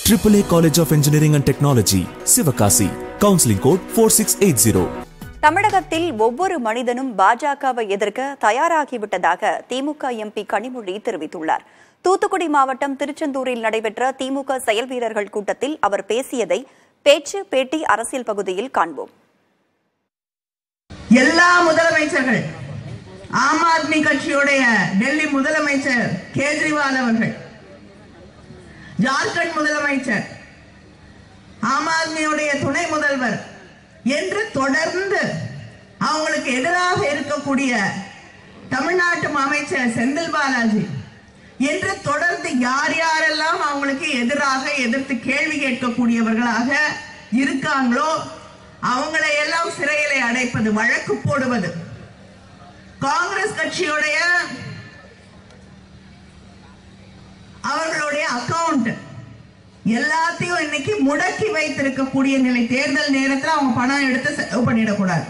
AAA College of Engineering and Technology, Sivakasi. Counseling code 4680. தமிழகத்தில் ஒவ்வொரு மனிதனும் பாஜகவை எதிர்க்க தயாராகிவிட்டதாக திமுக எம்பி கனிமொழி தெரிவித்துள்ளார் தூத்துக்குடி மாவட்டம் திருச்செந்தூரில் நடைபெற்ற திமுக செயல் வீரர்கள் கூட்டத்தில் அவர் பேசியதை பேச்சு பேட்டி அரசியல் பகுதியில் காண்போம் எல்லா முதலமைச்சர்கள் ஆம் ஆத்மி கட்சியுடைய டெல்லி முதலமைச்சர் கேஜ்ரிவால் அவர்கள் ஜார்க்கண்ட் முதலமைச்சர் ஆம் ஆத்மியுடைய துணை முதல்வர் என்று தொடர்ந்து அவங்களுக்கு எதிராக இருக்கக்கூடிய தமிழ்நாட்டு அமைச்சர் செந்தில் பாலாஜி என்று தொடர்ந்து யார் யாரெல்லாம் அவங்களுக்கு எதிராக எதிர்த்து கேள்வி கேட்கக்கூடியவர்களாக இருக்காங்களோ அவங்களை எல்லாம் சிறையிலே அடைப்பது வழக்கு போடுவது காங்கிரஸ் கட்சியுடைய அவர்களுடைய அக்கவுண்ட் எல்லாத்தையும் இன்னைக்கு முடக்கி வைத்திருக்கக்கூடிய நிலை தேர்தல் நேரத்தில் அவங்க பணம் எடுத்து செலவு பண்ணிடக்கூடாது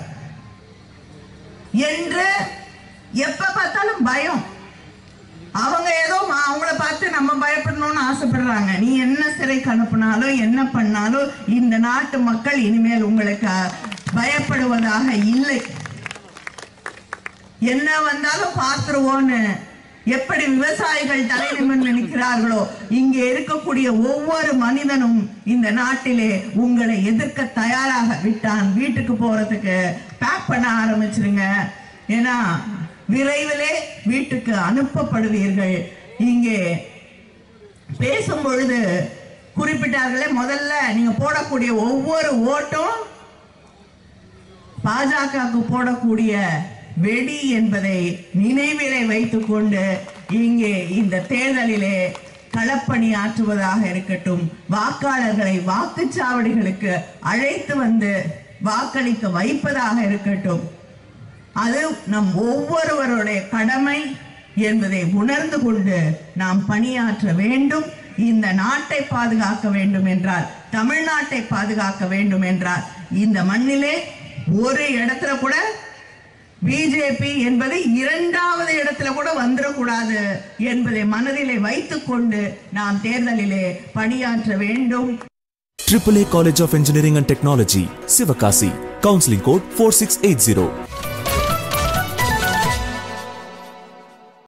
என்று எப்ப பார்த்தாலும் பயம் அவங்க ஏதோ ம- அவங்கள பார்த்து நம்ம பயப்படணும்னு ஆசைப்படுறாங்க நீ என்ன சிறைக்கு அனுப்புனாலும் என்ன பண்ணாலும் இந்த நாட்டு மக்கள் இனிமேல் உங்களுக்கு அஹ், பயப்படுவதாக இல்லை என்ன வந்தாலும் பார்த்துருவோன்னு எப்படி விவசாயிகள் தலை நிமிர்ந்து நிற்கிறார்களோ இங்கே இருக்கக்கூடிய ஒவ்வொரு மனிதனும் இந்த நாட்டிலே உங்களை எதிர்க்க தயாராக விட்டான் வீட்டுக்கு போறதுக்கு பேக் பண்ண ஆரம்பிச்சிருங்க ஏன்னா விரைவிலே வீட்டுக்கு அனுப்பப்படுவீர்கள் இங்கே பேசும் பொழுது குறிப்பிட்டார்களே முதல்ல நீங்க போடக்கூடிய ஒவ்வொரு ஓட்டும் பாஜகவுக்கு போடக்கூடிய வெடி என்பதை நினைவிலே வைத்துக்கொண்டு இங்கே இந்த தேர்தலிலே களப்பணி ஆற்றுவதாக இருக்கட்டும் வாக்காளர்களை வாக்குச்சாவடிகளுக்கு அழைத்து வந்து வாக்களிக்க வைப்பதாக இருக்கட்டும் அது நம் ஒவ்வொருவருடைய கடமை என்பதை உணர்ந்து கொண்டு நாம் பணியாற்ற வேண்டும் இந்த நாட்டை பாதுகாக்க வேண்டும் என்றால் தமிழ்நாட்டை பாதுகாக்க வேண்டும் என்றால் இந்த மண்ணிலே ஒரு இடத்துல கூட பிஜேபி என்பது இரண்டாவது இடத்துல கூட வந்துடக்கூடாது என்பதை மனதிலே வைத்துக்கொண்டு நாம் தேர்தலிலே பணியாற்ற வேண்டும் AAA College of Engineering and Technology, Sivakasi. Counseling code 4680.